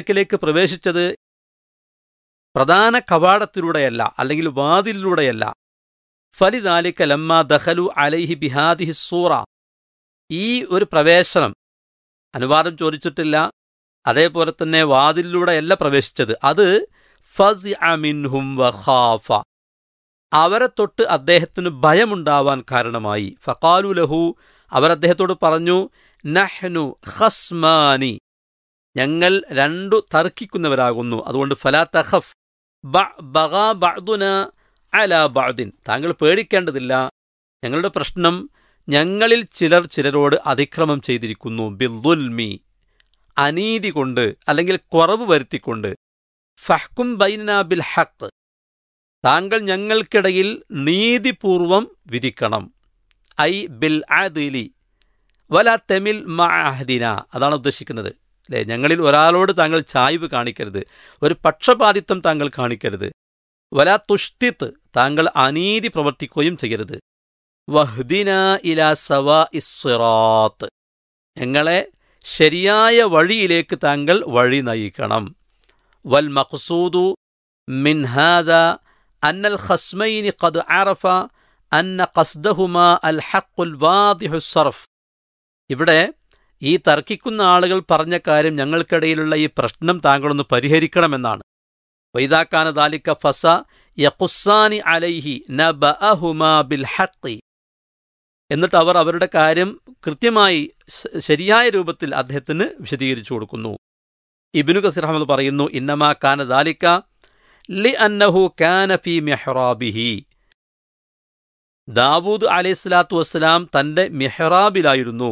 അടുക്കിലേക്ക് പ്രവേശിച്ചത് പ്രധാന കവാടത്തിലൂടെയല്ല അല്ലെങ്കിൽ വാതിലിലൂടെയല്ല ഫലിദാലിക്ക ലമ്മ ദഖലു അലൈഹി ബിഹാദിഹി സൂറ ഈ ഒരു പ്രവേശനം അനുവാദം ചോദിച്ചിട്ടില്ല അതേപോലെ തന്നെ വാതിലിലൂടെയല്ല പ്രവേശിച്ചത് അത് ഫസ് അമിൻഹും വഖാഫ അവരെ തൊട്ട് അദ്ദേഹത്തിന് ഭയമുണ്ടാവാൻ കാരണമായി ഫഖാലു ലഹു അവർ അദ്ദേഹത്തോട് പറഞ്ഞു നഹ്നു ഖസ്മാനി ഞങ്ങൾ രണ്ടു തർക്കിക്കുന്നവരാകുന്നു അതുകൊണ്ട് ഫലാ തഖഫ് ബഗാ ബഅ്ദുന അലാ ബഅ്ദിൻ താങ്കൾ പേടിക്കേണ്ടതില്ല ഞങ്ങളുടെ പ്രശ്നം ഞങ്ങളിൽ ചിലർ ചിലരോട് അതിക്രമം ചെയ്തിരിക്കുന്നു ബിൽദുൽമി അനീതി കൊണ്ട് അല്ലെങ്കിൽ കുറവ് വരുത്തിക്കൊണ്ട് ഫഹ്കും ബൈന ബിൽ ഹക്ക് താങ്കൾ ഞങ്ങൾക്കിടയിൽ നീതിപൂർവം വിധിക്കണം ഐ ബിൽ ആദിലി വല തെമിൽ മഅഹദിന അതാണ് ഉദ്ദേശിക്കുന്നത് അല്ലേ ഞങ്ങളിൽ ഒരാളോട് താങ്കൾ ചായ്വ് കാണിക്കരുത് ഒരു പക്ഷപാതിത്വം താങ്കൾ കാണിക്കരുത് വല തുഷ്തിത്ത് താങ്കൾ അനീതി പ്രവർത്തിക്കുകയും ചെയ്യരുത് വഹ്ദിന ഇല സവ ഇസ്റാത്ത് ഞങ്ങളെ ശരിയായ വഴിയിലേക്ക് താങ്കൾ വഴി നയിക്കണം വൽ മഖ്സൂദു മിൻ ഹാദ അന്നൽ ഖസ്മൈനി ഖദ് അറഫ അന്ന ഖസ്ദഹുമ അൽ ഹഖുൽ വാദിഹു സർഫ് ഇവിടെ ഈ തർക്കിക്കുന്ന ആളുകൾ പറഞ്ഞ കാര്യം ഞങ്ങൾക്കിടയിലുള്ള ഈ പ്രശ്നം താങ്കളൊന്ന് പരിഹരിക്കണമെന്നാണ് വൈദാക്കാന ദാലിക്ക ഫസ യഖുസാനി അലൈഹി നബഅഹുമാ ബിൽ ഹഖി എന്നിട്ട് അവർ അവരുടെ കാര്യം കൃത്യമായി ശരിയായ രൂപത്തിൽ അദ്ദേഹത്തിന് വിശദീകരിച്ചു കൊടുക്കുന്നു ഇബിനു കസീർ അഹമ്മദ് പറയുന്നു ഇന്നമാ കാന ദാലിക്ക ലി അന്നഹു കാന ഫി മെഹ്റാബിഹി ദാവൂദ് അലൈഹി സ്വലാത്തു വസ്സലാം തന്റെ മെഹ്റാബിലായിരുന്നു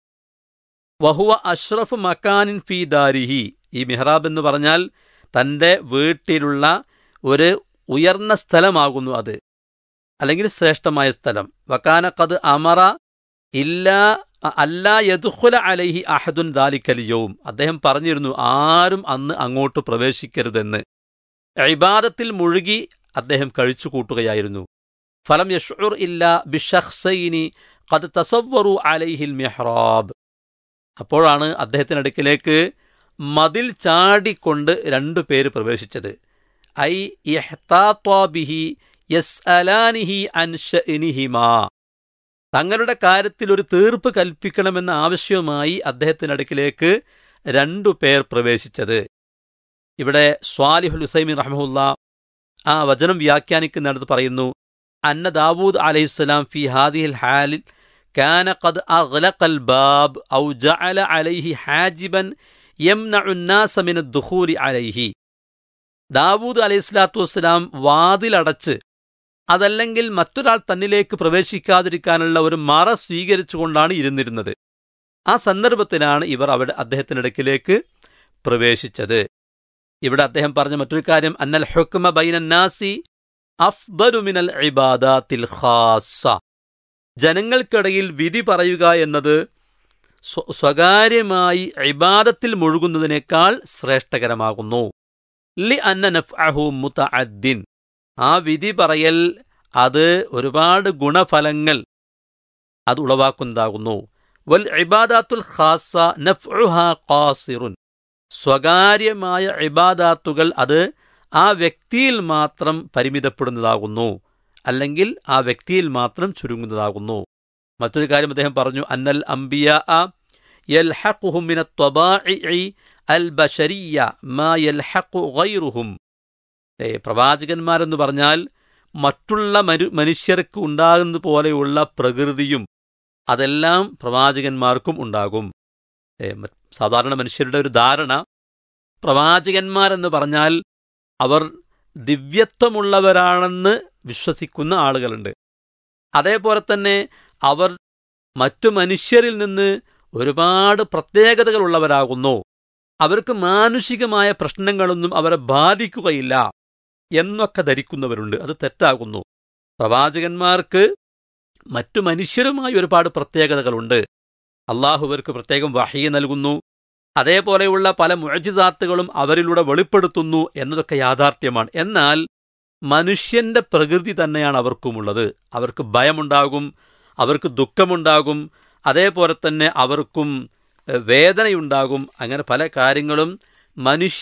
വഹുവ അഷ്റഫ് മക്കാനിൻ ഫി ദാരിഹി ഈ മെഹ്റാബ് എന്ന് പറഞ്ഞാൽ തന്റെ വീട്ടിലുള്ള ഒരു ഉയർന്ന സ്ഥലമാകുന്നു അത് അല്ലെങ്കിൽ ശ്രേഷ്ഠമായ സ്ഥലം വക്കാന കത് അമറ ഇല്ല അല്ലാ യദുഖുല അലൈഹി അഹദുൻ ദാലിക്കലിയവും അദ്ദേഹം പറഞ്ഞിരുന്നു ആരും അന്ന് അങ്ങോട്ട് പ്രവേശിക്കരുതെന്ന് ഇബാദത്തിൽ മുഴുകി അദ്ദേഹം കഴിച്ചു കൂട്ടുകയായിരുന്നു ഫലം യഷുർ ഇല്ല ബിഷഖ്സൈനി കത് തസവറു അലൈഹിൽ മെഹ്റാബ് അപ്പോഴാണ് അദ്ദേഹത്തിനടുക്കിലേക്ക് മതിൽ ചാടിക്കൊണ്ട് രണ്ടു പേര് പ്രവേശിച്ചത് ഐ ഇഹ്താത്വാബിഹി യസ് അലാനിഹി അൻഷഇനിഹിമാ തങ്ങളുടെ കാര്യത്തിൽ ഒരു തീർപ്പ് കൽപ്പിക്കണമെന്ന ആവശ്യവുമായി അദ്ദേഹത്തിനടുക്കിലേക്ക് രണ്ടു പേർ പ്രവേശിച്ചത് ഇവിടെ സ്വാലിഹുൽ ഹുസൈമിൻ റഹ്മുല്ല ആ വചനം വ്യാഖ്യാനിക്കുന്നിടത്ത് പറയുന്നു അന്ന ദാവൂദ് അലൈഹിസ്സലാം ഫി ഹാദിഹിൽ ഹാലിൽ كان قد أغلق الباب أو جعل عليه حاجبا يمنع الناس من الدخول عليه ദാവൂദ് അലൈഹി സ്വലാത്തു വസ്സലാം വാതിലടച്ച് അതല്ലെങ്കിൽ മറ്റൊരാൾ തന്നിലേക്ക് പ്രവേശിക്കാതിരിക്കാനുള്ള ഒരു മറ സ്വീകരിച്ചുകൊണ്ടാണ് ഇരുന്നിരുന്നത് ആ സന്ദർഭത്തിലാണ് ഇവർ അവിടെ അദ്ദേഹത്തിനിടയ്ക്കിലേക്ക് പ്രവേശിച്ചത് ഇവിടെ അദ്ദേഹം പറഞ്ഞ മറ്റൊരു കാര്യം അന്നൽ ഹുക്മ ബൈനന്നാസി അഫ്ദലു മിനൽ ഇബാദാത്തിൽ ഖാസ ജനങ്ങൾക്കിടയിൽ വിധി പറയുക എന്നത് സ്വകാര്യമായി ഇബാദത്തിൽ മുഴുകുന്നതിനേക്കാൾ ശ്രേഷ്ഠകരമാകുന്നു ലി അന്ന നഫ്അഹു മുതഅദ്ദിൻ ആ വിധി പറയൽ അത് ഒരുപാട് ഗുണഫലങ്ങൾ അത് ഉളവാക്കുന്നതാകുന്നു വൽ ഇബാദാത്തുൽ ഖാസ നഫ്ഉഹ ഖാസിറുൻ സ്വകാര്യമായ ഇബാദാത്തുകൾ അത് ആ വ്യക്തിയിൽ മാത്രം പരിമിതപ്പെടുന്നതാകുന്നു അല്ലെങ്കിൽ ആ വ്യക്തിയിൽ മാത്രം ചുരുങ്ങുന്നതാകുന്നു മറ്റൊരു കാര്യം അദ്ദേഹം പറഞ്ഞു അന്നൽ അംബിയ യൽഹഖുഹും അൽ ബഷരിയ മാ യൽഹഖു ഗൈറുഹും പ്രവാചകന്മാരെന്ന് പറഞ്ഞാൽ മറ്റുള്ള മരു മനുഷ്യർക്ക് ഉണ്ടാകുന്ന പോലെയുള്ള പ്രകൃതിയും അതെല്ലാം പ്രവാചകന്മാർക്കും ഉണ്ടാകും സാധാരണ മനുഷ്യരുടെ ഒരു ധാരണ പ്രവാചകന്മാരെന്ന് പറഞ്ഞാൽ അവർ ദിവ്യത്വമുള്ളവരാണെന്ന് വിശ്വസിക്കുന്ന ആളുകളുണ്ട് അതേപോലെ തന്നെ അവർ മറ്റു മനുഷ്യരിൽ നിന്ന് ഒരുപാട് പ്രത്യേകതകളുള്ളവരാകുന്നു അവർക്ക് മാനുഷികമായ പ്രശ്നങ്ങളൊന്നും അവരെ ബാധിക്കുകയില്ല എന്നൊക്കെ ധരിക്കുന്നവരുണ്ട് അത് തെറ്റാകുന്നു പ്രവാചകന്മാർക്ക് മറ്റു മനുഷ്യരുമായി ഒരുപാട് പ്രത്യേകതകളുണ്ട് അള്ളാഹുവർക്ക് പ്രത്യേകം വഹി നൽകുന്നു അതേപോലെയുള്ള പല മുഴജിസാത്തുകളും അവരിലൂടെ വെളിപ്പെടുത്തുന്നു എന്നതൊക്കെ യാഥാർത്ഥ്യമാണ് എന്നാൽ മനുഷ്യന്റെ പ്രകൃതി തന്നെയാണ് അവർക്കുമുള്ളത് അവർക്ക് ഭയമുണ്ടാകും അവർക്ക് ദുഃഖമുണ്ടാകും അതേപോലെ തന്നെ അവർക്കും വേദനയുണ്ടാകും അങ്ങനെ പല കാര്യങ്ങളും മനുഷ്യ